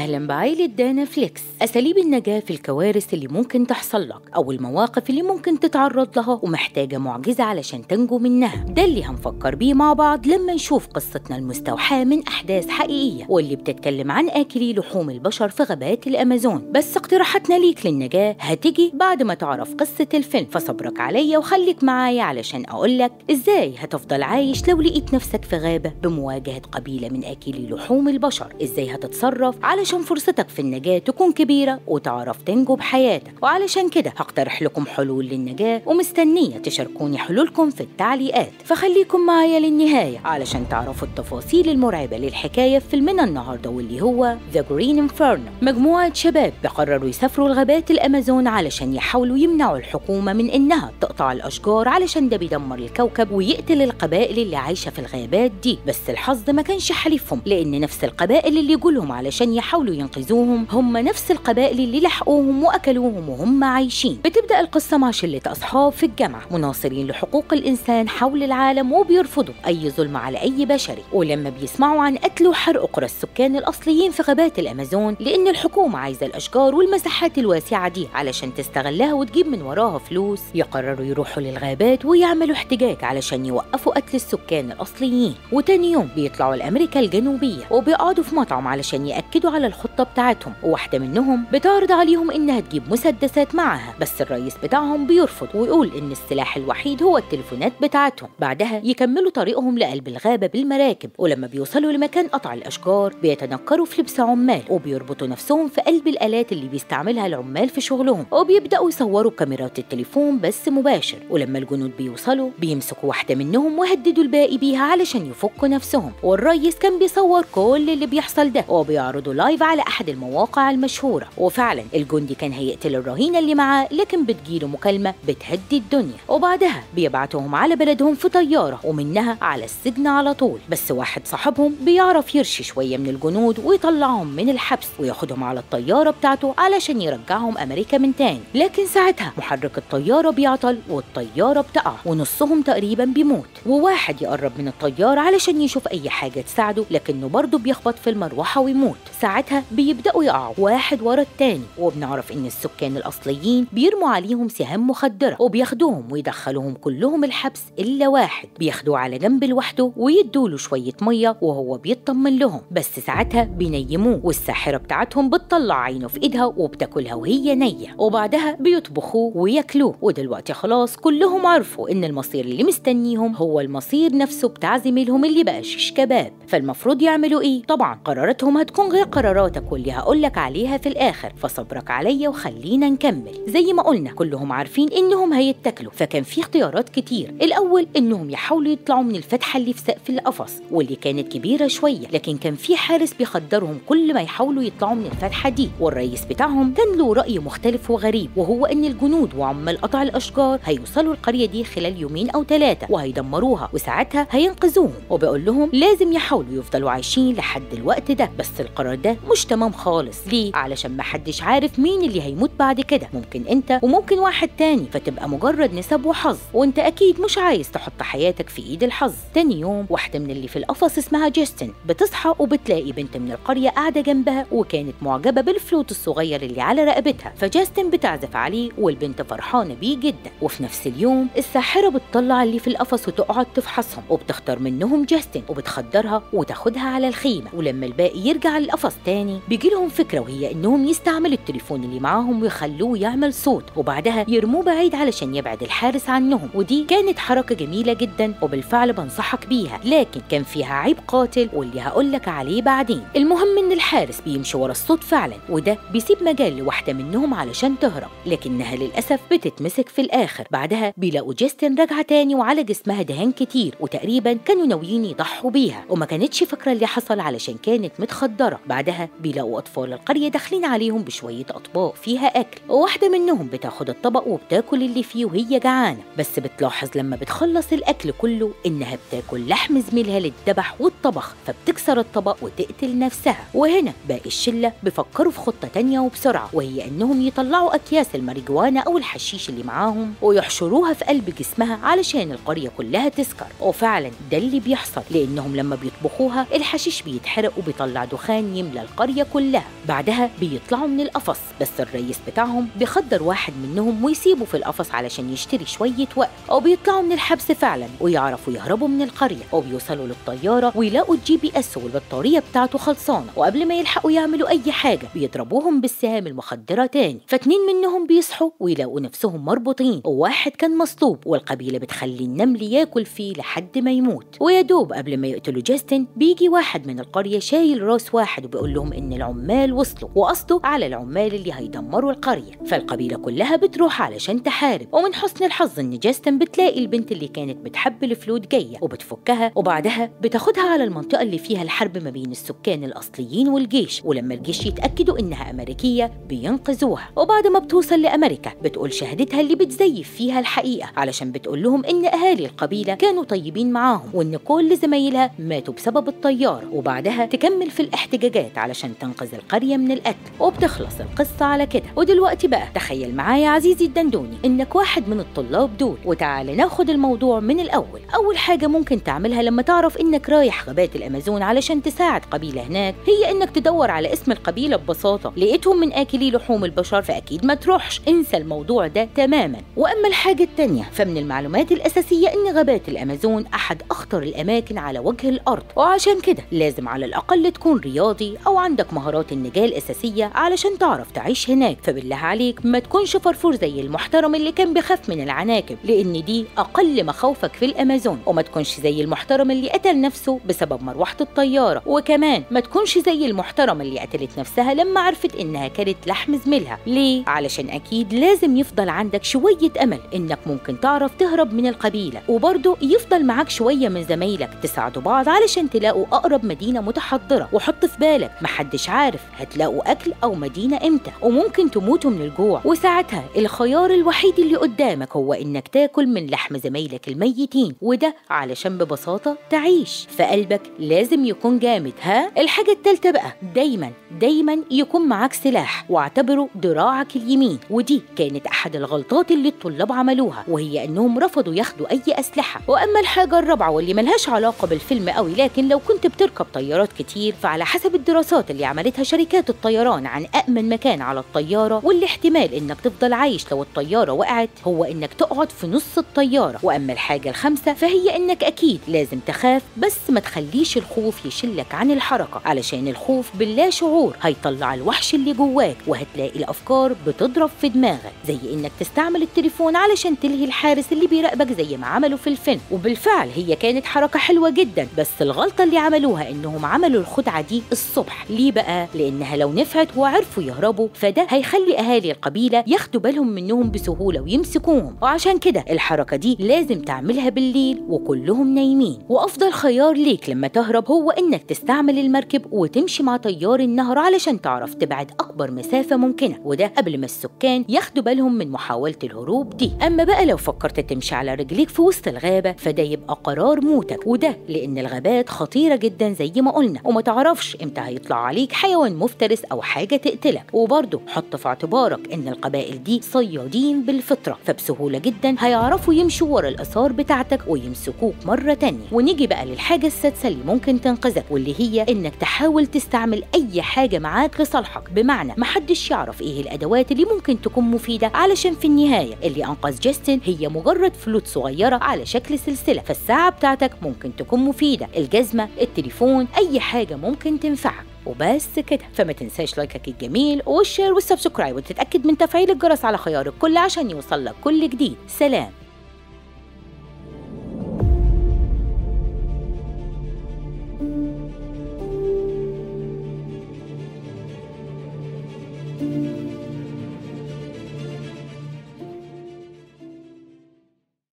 أهلا بعائلة دانا فليكس أساليب النجاة في الكوارث اللي ممكن تحصل لك أو المواقف اللي ممكن تتعرض لها ومحتاجة معجزة علشان تنجو منها ده اللي هنفكر بيه مع بعض لما نشوف قصتنا المستوحاة من أحداث حقيقية واللي بتتكلم عن آكلي لحوم البشر في غابات الأمازون بس اقتراحاتنا ليك للنجاة هتيجي بعد ما تعرف قصة الفيلم فصبرك عليا وخليك معايا علشان أقولك إزاي هتفضل عايش لو لقيت نفسك في غابة بمواجهة قبيلة من آكلي لحوم البشر إزاي هتتصرف علشان فرصتك في النجاة تكون كبيرة وتعرف تنجو بحياتك وعلشان كده هقترح لكم حلول للنجاة ومستنية تشاركوني حلولكم في التعليقات فخليكم معايا للنهاية علشان تعرفوا التفاصيل المرعبة للحكاية في فيلمنا النهاردة واللي هو The Green Inferno مجموعة شباب بقرروا يسافروا لغابات الأمازون علشان يحاولوا يمنعوا الحكومة من إنها تقطع الأشجار علشان ده بيدمر الكوكب ويقتل القبائل اللي عايشة في الغابات دي بس الحظ ما كانش حليفهم لأن نفس القبائل اللي يجولهم علشان يحاولوا ينقذوهم هم نفس القبائل اللي لحقوهم وأكلوهم وهم عايشين بتبدأ القصة مع شلة أصحاب في الجامعة مناصرين لحقوق الإنسان حول العالم وبيرفضوا أي ظلم على أي بشري ولما بيسمعوا عن قتل وحرق قرى السكان الأصليين في غابات الأمازون لأن الحكومة عايزة الأشجار والمساحات الواسعة دي علشان تستغلها وتجيب من وراها فلوس يقرروا يروحوا للغابات ويعملوا احتجاج علشان يوقفوا قتل السكان الأصليين وتاني يوم بيطلعوا لأمريكا الجنوبية وبيقعدوا في مطعم علشان يأكدوا على الخطة بتاعتهم وواحدة منهم بتعرض عليهم إنها تجيب مسدسات معاها بس الرئيس بتاعهم بيرفض ويقول إن السلاح الوحيد هو التليفونات بتاعتهم بعدها يكملوا طريقهم لقلب الغابة بالمراكب ولما بيوصلوا لمكان قطع الأشجار بيتنكروا في لبس عمال وبيربطوا نفسهم في قلب الآلات اللي بيستعملها العمال في شغلهم وبيبدأوا يصوروا كاميرات التليفون بس مباشر ولما الجنود بيوصلوا بيمسكوا واحدة منهم ويهددوا الباقي بيها علشان يفكوا نفسهم والريس كان بيصور كل اللي بيحصل ده وبيعرضوا لايف على أحد المواقع المشهورة وفعلا الجندي كان هيقتل الرهينة اللي معاه لكن بتجيله مكالمة بتهدي الدنيا وبعدها بيبعتهم على بلدهم في طيارة ومنها على السجن على طول بس واحد صاحبهم بيعرف يرشي شوية من الجنود ويطلعهم من الحبس وياخدهم على الطيارة بتاعته علشان يرجعهم أمريكا من تاني لكن ساعتها محرك الطيارة بيعطل والطيارة بتقع ونصهم تقريبا بيموت وواحد يقرب من الطيارة علشان يشوف أي حاجة تساعده لكنه برضه بيخبط في المروحة ويموت ساعتها بيبدأوا يقعوا واحد ورا التاني وبنعرف إن السكان الأصليين بيرموا عليهم سهام مخدرة وبياخدوهم ويدخلوهم كلهم الحبس إلا واحد بياخدوه على جنب لوحده ويدوا له شوية مية وهو بيطمن لهم بس ساعتها بينيموه والساحرة بتاعتهم بتطلع عينه في إيدها وبتاكلها وهي نية وبعدها بيطبخوه وياكلوه ودلوقتي خلاص كلهم عرفوا إن المصير اللي مستنيهم هو المصير نفسه بتاع زميلهم اللي بقى شيش كباب فالمفروض يعملوا إيه؟ طبعا قراراتهم هتكون غير قراراتك واللي هقولك عليها في الآخر فصبرك عليا وخلينا نكمل زي ما قلنا كلهم عارفين إنهم هيتاكلوا فكان في اختيارات كتير الأول إنهم يحاولوا يطلعوا من الفتحة اللي في سقف القفص واللي كانت كبيرة شوية لكن كان في حارس بيخدرهم كل ما يحاولوا يطلعوا من الفتحة دي والرئيس بتاعهم كان له رأي مختلف وغريب وهو إن الجنود وعمال قطع الأشجار هيوصلوا القرية دي خلال يومين أو ثلاثة وهيدمروها وساعتها هينقذوهم وبيقول لهم لازم يحاولوا يفضلوا عايشين لحد الوقت ده بس القرار ده مش تمام خالص ليه؟ علشان محدش عارف مين اللي هيموت بعد كده ممكن انت وممكن واحد تاني فتبقى مجرد نسب وحظ وانت اكيد مش عايز تحط حياتك في ايد الحظ تاني يوم واحدة من اللي في القفص اسمها جيستن بتصحى وبتلاقي بنت من القرية قاعدة جنبها وكانت معجبة بالفلوت الصغير اللي على رقبتها فجاستن بتعزف عليه والبنت فرحانة بيه جدا وفي نفس اليوم الساحرة بتطلع اللي في القفص وتقعد تفحصهم وبتختار منهم جاستن وبتخدرها وتاخدها على الخيمة ولما الباقي يرجع للقفص تاني بيجي لهم فكرة وهي انهم يستعملوا التليفون اللي معاهم ويخلوه يعمل صوت وبعدها يرموه بعيد علشان يبعد الحارس عنهم ودي كانت حركة جميلة جدا وبالفعل بنصحك بيها لكن كان فيها عيب قاتل واللي هقولك عليه بعدين المهم ان الحارس بيمشي ورا الصوت فعلا وده بيسيب مجال لواحدة منهم علشان تهرب لكنها للأسف بتتمسك في الآخر بعدها بيلاقوا جيستن راجعة تاني وعلى جسمها دهان كتير وتقريبا كانوا ناويين يضحوا بيها وما كانتش فاكرة اللي حصل علشان كانت متخدرة بعدها بيلاقوا أطفال القرية داخلين عليهم بشوية أطباق فيها أكل وواحدة منهم بتاخد الطبق وبتاكل اللي فيه وهي جعانة بس بتلاحظ لما بتخلص الأكل كله إنها بتاكل لحم زميلها اللي اتذبح واتطبخ فبتكسر الطبق وتقتل نفسها وهنا باقي الشلة بيفكروا في خطة تانية وبسرعة وهي إنهم يطلعوا أكياس الماريجوانا أو الحشيش اللي معاهم ويحشروها في قلب جسمها علشان القرية كلها تسكر وفعلا ده اللي بيحصل لأنهم لما بيطبخوها الحشيش بيتحرق وبيطلع دخان يملى القرية كلها بعدها بيطلعوا من القفص بس الرئيس بتاعهم بيخدر واحد منهم ويسيبه في القفص علشان يشتري شوية وقت أو بيطلعوا من الحبس فعلا ويعرفوا يهربوا من القرية أو بيوصلوا للطيارة ويلاقوا الجي بي اس والبطارية بتاعته خلصانة وقبل ما يلحقوا يعملوا أي حاجة بيضربوهم بالسهام المخدرة تاني فاتنين منهم بيصحوا ويلاقوا نفسهم مربوطين وواحد كان مصلوب والقبيلة بتخلي النمل ياكل فيه لحد ما يموت ويا دوب قبل ما يقتلوا جاستن بيجي واحد من القرية شايل راس واحد وبيقول لهم إن العمال وصلوا وقصده على العمال اللي هيدمروا القرية فالقبيلة كلها بتروح علشان تحارب ومن حسن الحظ إن جاستن بتلاقي البنت اللي كانت بتحب الفلوت جاية وبتفكها وبعدها بتاخدها على المنطقة اللي فيها الحرب ما بين السكان الأصليين والجيش ولما الجيش يتأكدوا إنها أمريكية بينقذوها وبعد ما بتوصل لأمريكا بتقول شهادتها اللي بتزيف فيها الحقيقة علشان بتقول لهم إن أهالي القبيلة كانوا طيبين معاهم وإن كل زمايلها ماتوا بسبب الطيارة وبعدها تكمل في الاحتجاجات علشان تنقذ القرية من القتل وبتخلص القصة على كده ودلوقتي بقى تخيل معايا عزيزي الدندوني إنك واحد من الطلاب دول وتعالى ناخد الموضوع من الأول أول حاجة ممكن تعملها لما تعرف إنك رايح غابات الأمازون علشان تساعد قبيلة هناك هي إنك تدور على اسم القبيلة ببساطة لقيتهم من آكلي لحوم البشر فأكيد ما تروحش انسى الموضوع ده تماما وأما الحاجة التانية فمن المعلومات الأساسية إن غابات الأمازون أحد أخطر الأماكن على وجه الأرض وعشان كده لازم على الأقل تكون رياضي أو عندك مهارات النجاة الأساسية علشان تعرف تعيش هناك فبالله عليك ما تكونش فرفور زي المحترم اللي كان بيخاف من العناكب لأن دي أقل مخاوفك في الأمازون وما تكونش زي المحترم اللي قتل نفسه بسبب مروحة الطيارة وكمان ما تكونش زي المحترم اللي قتلت نفسها لما عرفت إنها كانت لحم زميلها ليه؟ علشان أكيد لازم يفضل عندك شوية أمل إنك ممكن تعرف تهرب من القبيلة وبرضه يفضل معاك شوية من زمايلك تساعدوا بعض علشان تلاقوا أقرب مدينة متحضرة وحط في بالك محدش عارف هتلاقوا أكل أو مدينة إمتى وممكن تموتوا من الجوع وساعتها الخيار الوحيد اللي قدامك هو إنك تاكل من لحم زمايلك الميتين وده علشان ببساطة تعيش فقلبك لازم يكون جامد ها الحاجة التالتة بقى دايما دايما يكون معاك سلاح واعتبره دراعك اليمين ودي كانت أحد الغلطات اللي الطلاب عملوها وهي إنهم رفضوا ياخدوا أي أسلحة وأما الحاجة الرابعة واللي ملهاش علاقة بالفيلم قوي لكن لو كنت بتركب طيارات كتير فعلى حسب الدراسات اللي عملتها شركات الطيران عن أأمن مكان على الطيارة والاحتمال إنك تفضل عايش لو الطيارة وقعت هو إنك تقعد في نص الطيارة وأما الحاجة الخامسة فهي إنك أكيد لازم تخاف بس ما تخليش الخوف يشلك عن الحركة علشان الخوف باللا شعور هيطلع الوحش اللي جواك وهتلاقي الأفكار بتضرب في دماغك زي إنك تستعمل التليفون علشان تلهي الحارس اللي بيراقبك زي ما عملوا في الفيلم وبالفعل هي كانت حركة حلوة جدا بس الغلطة اللي عملوها إنهم عملوا الخدعة دي الصبح ليه بقى؟ لأنها لو نفعت وعرفوا يهربوا فده هيخلي أهالي القبيلة ياخدوا بالهم منهم بسهولة ويمسكوهم وعشان كده الحركة دي لازم تعملها بالليل وكلهم نايمين وأفضل خيار ليك لما تهرب هو إنك تستعمل المركب وتمشي مع تيار النهر علشان تعرف تبعد أكبر مسافة ممكنة وده قبل ما السكان ياخدوا بالهم من محاولة الهروب دي أما بقى لو فكرت تمشي على رجليك في وسط الغابة فده يبقى قرار موتك وده لأن الغابات خطيرة جدا زي ما قلنا وما تعرفش إمتى هيطلع عليك حيوان مفترس أو حاجة تقتلك وبرضه حط في اعتبارك إن القبائل دي صيادين بالفطرة فبسهولة جدا هيعرفوا يمشوا ورا الآثار بتاعتك ويمسكوك مرة تانية ونيجي بقى للحاجة السادسة اللي ممكن تنقذك واللي هي إنك تحاول تستعمل أي حاجة معاك لصالحك بمعنى محدش يعرف إيه الأدوات اللي ممكن تكون مفيدة علشان في النهاية اللي أنقذ جاستن هي مجرد فلوت صغيرة على شكل سلسلة فالساعة بتاعتك ممكن تكون مفيدة الجزمة التليفون أي حاجة ممكن تنفعك وبس كده فما تنساش لايكك الجميل والشير والسبسكرايب وتتأكد من تفعيل الجرس على خيار الكل عشان يوصلك كل جديد سلام